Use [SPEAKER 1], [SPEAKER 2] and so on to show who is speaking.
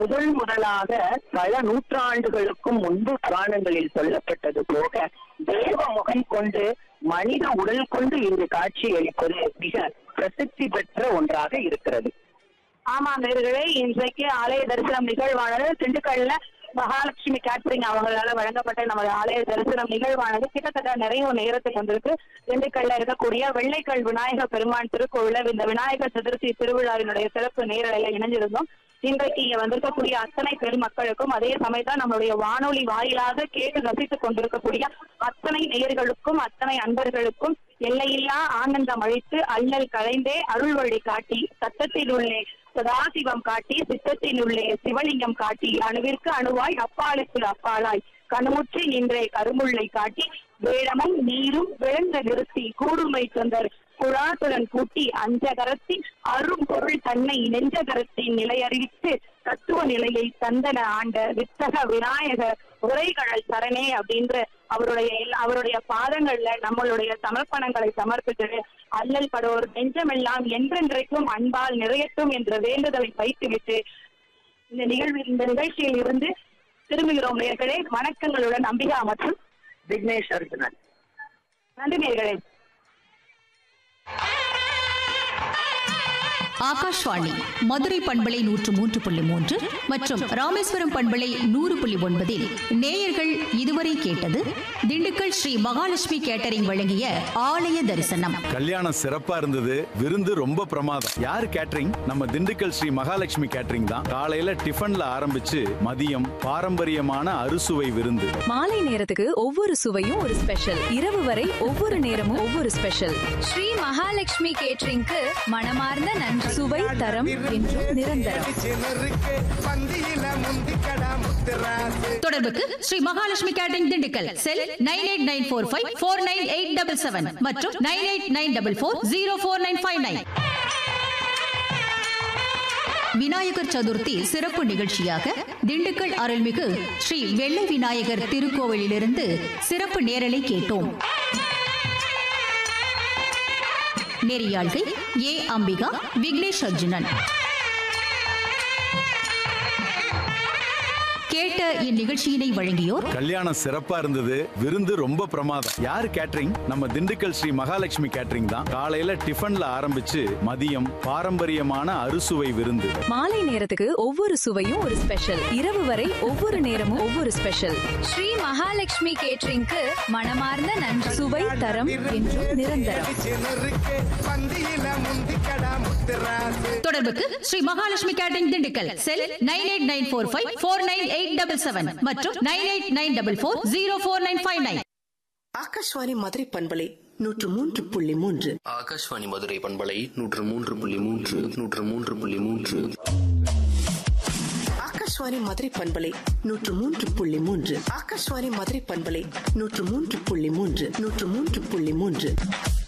[SPEAKER 1] முதல் முதலாக பல நூற்றாண்டுகளுக்கும் முன்பு புராணங்களில் சொல்லப்பட்டது போக தேவ முகம் கொண்டு மனித உடல் கொண்டு இங்கு காட்சியளிப்பது மிக பிரசித்தி பெற்ற ஒன்றாக இருக்கிறது
[SPEAKER 2] ஆமா நேர்களே இன்றைக்கு ஆலய தரிசனம் நிகழ்வானது திண்டுக்கல்ல மகாலட்சுமி கேட்டரிங் அவங்களால வழங்கப்பட்ட நமது ஆலய தரிசனம் நிகழ்வானது கிட்டத்தட்ட நிறைய நேரத்துக்கு வந்திருக்கு திண்டுக்கல்ல இருக்கக்கூடிய வெள்ளைக்கல் விநாயகர் பெருமான் திருக்கோவில இந்த விநாயகர் சதுர்த்தி திருவிழாவினுடைய சிறப்பு நேரலையில இணைஞ்சிருந்தோம் இன்றைக்கு இங்க வந்திருக்கக்கூடிய அத்தனை பெருமக்களுக்கும் அதே சமயத்தான் நம்மளுடைய வானொலி வாயிலாக கேட்டு ரசித்துக் கொண்டிருக்கக்கூடிய அத்தனை நேயர்களுக்கும் அத்தனை அன்பர்களுக்கும் எல்லையில்லா ஆனந்தம் அழித்து அல்லல் கலைந்தே அருள் வழி காட்டி சத்தத்தில் உள்ளே சதாசிவம் காட்டி சித்தத்தில் உள்ளே சிவலிங்கம் காட்டி அணுவிற்கு அணுவாய் அப்பாலுக்கு அப்பாலாய் கணுமுற்றி நின்றே கருமுல்லை காட்டி வேடமும் நீரும் விளங்க நிறுத்தி கூடுமை தொந்தர் குழாத்துடன் கூட்டி அஞ்சகரத்தி அரும் பொருள் தன்னை நெஞ்சகரத்தின் நிலையறிவித்து தத்துவ நிலையை தந்தன ஆண்ட வித்தக விநாயக உரைகடல் சரணே அப்படின்ற அவருடைய எல்லா- அவருடைய பாதங்கள்ல நம்மளுடைய சமர்ப்பணங்களை சமர்ப்பித்து அல்லல் படுவோர் நெஞ்சமெல்லாம் என்றென்றைக்கும் அன்பால் நிறையட்டும் என்ற வேண்டுதலை வைத்துவிட்டு இந்த நிகழ்வு இந்த நிகழ்ச்சியில் இருந்து திரும்புகிறோம் நேர்களே வணக்கங்களுடன் அம்பிகா மற்றும்
[SPEAKER 1] விக்னேஷ் அர்ஜுனன்
[SPEAKER 2] நன்றி நேர்களே
[SPEAKER 3] ஆகாஷ்வாணி மதுரை பண்பலை நூற்று மூன்று புள்ளி மூன்று மற்றும் ராமேஸ்வரம் பண்பலை நூறு புள்ளி ஒன்பதில் நேயர்கள் இதுவரை கேட்டது திண்டுக்கல் ஸ்ரீ மகாலட்சுமி கேட்டரிங் வழங்கிய ஆலய தரிசனம்
[SPEAKER 4] கல்யாணம் சிறப்பா இருந்தது விருந்து ரொம்ப பிரமாதம் யார் கேட்டரிங் நம்ம திண்டுக்கல் ஸ்ரீ மகாலட்சுமி கேட்டரிங் தான் காலையில டிஃபன்ல ஆரம்பிச்சு மதியம் பாரம்பரியமான அறுசுவை விருந்து
[SPEAKER 5] மாலை நேரத்துக்கு ஒவ்வொரு சுவையும் ஒரு ஸ்பெஷல் இரவு வரை ஒவ்வொரு நேரமும் ஒவ்வொரு ஸ்பெஷல்
[SPEAKER 6] ஸ்ரீ மகாலட்சுமி கேட்டரிங்க்கு மனமார்ந்த நன்றி
[SPEAKER 5] சுவை தரம் என்றும் நிரந்தரம்
[SPEAKER 3] தொடர்புக்கு Sri Mahalakshmi catering Dindigul cell nine eight nine four five four nine eight double seven மற்றும் nine eight nine double four zero four nine five nine Vinayagar Chaturthi சிறப்பு நிகழ்ச்சியாக திண்டுக்கல் அருள்மிகு ஸ்ரீ வெள்ளை விநாயகர் திருக்கோவிலிலிருந்து சிறப்பு நேரலை கேட்டோம் நெறியாள்கை ஏ அம்பிகா விக்னேஷ் அர்ஜுனன் கேட்ட இந்நிகழ்ச்சியினை வழங்கியோர்
[SPEAKER 4] கல்யாணம் சிறப்பா இருந்தது விருந்து ரொம்ப பிரமாதம் யார் கேட்டரிங் நம்ம திண்டுக்கல் ஸ்ரீ மகாலட்சுமி கேட்டரிங் தான் காலையில டிஃபன்ல ஆரம்பிச்சு மதியம் பாரம்பரியமான அறுசுவை விருந்து
[SPEAKER 5] மாலை நேரத்துக்கு ஒவ்வொரு சுவையும் ஒரு ஸ்பெஷல் இரவு வரை ஒவ்வொரு நேரமும் ஒவ்வொரு ஸ்பெஷல்
[SPEAKER 6] ஸ்ரீ மகாலட்சுமி கேட்டரிங்க்கு மனமார்ந்த நன்றி
[SPEAKER 5] சுவை தரம் என்றும் நிரந்தரம்
[SPEAKER 3] தொடர்புக்கு Sri Mahalakshmi catering Dindigul cell nine eight nine four five four nine eight double seven மற்றும் nine eight nine double four zero four nine five nine
[SPEAKER 7] Akashvani Madurai பண்பலை நூற்று மூன்று புள்ளி மூன்று
[SPEAKER 8] ஆகாஷ்வாணி மதுரை பண்பலை நூற்று மூன்று புள்ளி மூன்று நூற்று மூன்று புள்ளி மூன்று
[SPEAKER 7] ஆகாஷ்வாணி மதுரை பண்பலை நூற்று மூன்று புள்ளி மூன்று ஆகாஷ்வாணி மதுரை பண்பலை நூற்று மூன்று புள்ளி மூன்று நூற்று மூன்று புள்ளி மூன்று